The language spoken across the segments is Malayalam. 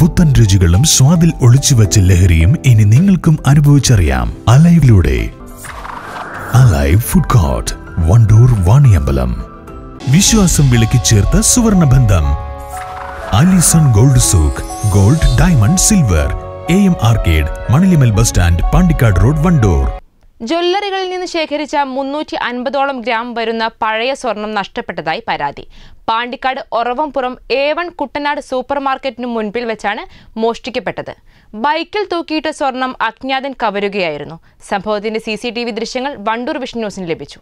പുത്തൻ രുചികളും സ്വാദിൽ ഒളിച്ചുവെച്ച ലഹരിയും ഇനി നിങ്ങൾക്കും അനുഭവിച്ചറിയാം അലൈവിലൂടെ alive food court Wandoor Vaniyambalam വിശ്വാസം വിളക്കി ചേർത്ത സുവർണബന്ധം Alison gold souk gold diamond silver A M arcade Manalimal bus stand Pandikkad road Wandoor ജ്വല്ലറികളിൽ നിന്ന് ശേഖരിച്ച മുന്നൂറ്റി അൻപതോളം ഗ്രാം വരുന്ന പഴയ സ്വർണം നഷ്ടപ്പെട്ടതായി പരാതി Pandikkad Oravampuram A one Kuttanad super മാർക്കറ്റിനു മുൻപിൽ വെച്ചാണ് മോഷ്ടിക്കപ്പെട്ടത് ബൈക്കിൽ തൂക്കിയിട്ട സ്വർണം അജ്ഞാതൻ കവരുകയായിരുന്നു സംഭവത്തിന്റെ സി സി ടി വി ദൃശ്യങ്ങൾ വണ്ടൂർ വിഷൻ ന്യൂസിന് ലഭിച്ചു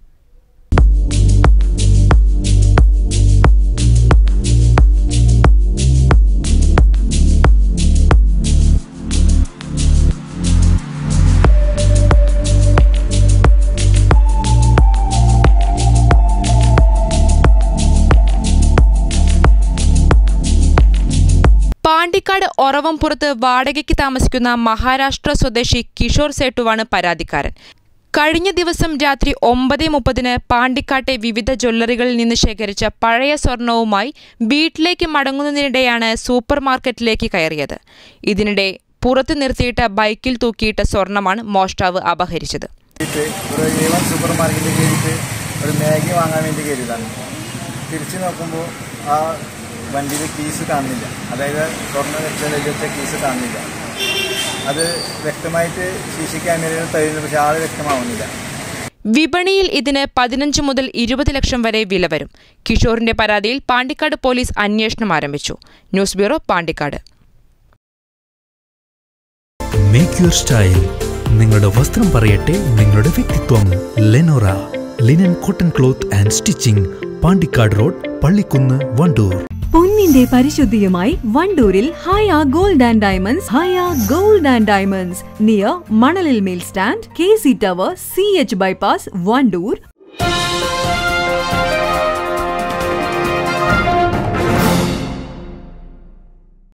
പാണ്ടിക്കാട് ഒറവംപുറത്ത് വാടകയ്ക്ക് താമസിക്കുന്ന മഹാരാഷ്ട്ര സ്വദേശി കിഷോർ സേട്ടുവാണ് പരാതിക്കാരൻ കഴിഞ്ഞ ദിവസം രാത്രി ഒമ്പത് മുപ്പതിന് പാണ്ടിക്കാട്ടെ വിവിധ ജ്വല്ലറികളിൽ നിന്ന് ശേഖരിച്ച പഴയ സ്വർണവുമായി വീട്ടിലേക്ക് മടങ്ങുന്നതിനിടെയാണ് സൂപ്പർ മാർക്കറ്റിലേക്ക് കയറിയത് ഇതിനിടെ പുറത്തു നിർത്തിയിട്ട ബൈക്കിൽ തൂക്കിയിട്ട സ്വർണമാണ് മോഷ്ടാവ് അപഹരിച്ചത് കയറിയിട്ട് ഒരു എ വൺ സൂപ്പർ മാർക്കറ്റിൽ കയറിയിട്ട് ഒരു മാഗി വാങ്ങാൻ വേണ്ടി കയറിയതാണ് തിരിച്ചു നോക്കുമ്പോൾ ആ വണ്ടിയിൽ കീസ് കാണുന്നില്ല അതായത് സ്വർണ്ണ വെച്ച വെച്ച കീസ് കാണുന്നില്ല അത് വ്യക്തമായിട്ട് സി സി ക്യാമറയിൽ തരുന്നു പക്ഷേ ആൾ വ്യക്തമാവുന്നില്ല വിപണിയിൽ ഇതിന് പതിനഞ്ച് മുതൽ ഇരുപത് ലക്ഷം വരെ വില വരും കിഷോറിന്റെ പരാതിയിൽ പാണ്ടിക്കാട് പോലീസ് അന്വേഷണം ആരംഭിച്ചു news bureau Pandikkad make your style നിങ്ങളുടെ വസ്ത്രം പറയട്ടെ നിങ്ങളുടെ വ്യക്തിത്വം Lenora linen cotton cloth and stitching Pandikkad road Pallikkunnu Wandoor പൊന്നിന്റെ പരിശുദ്ധിയുമായി വണ്ടൂരിൽ Haya gold and diamonds Haya gold and diamonds near Manalimal stand K C tower C H bypass Wandoor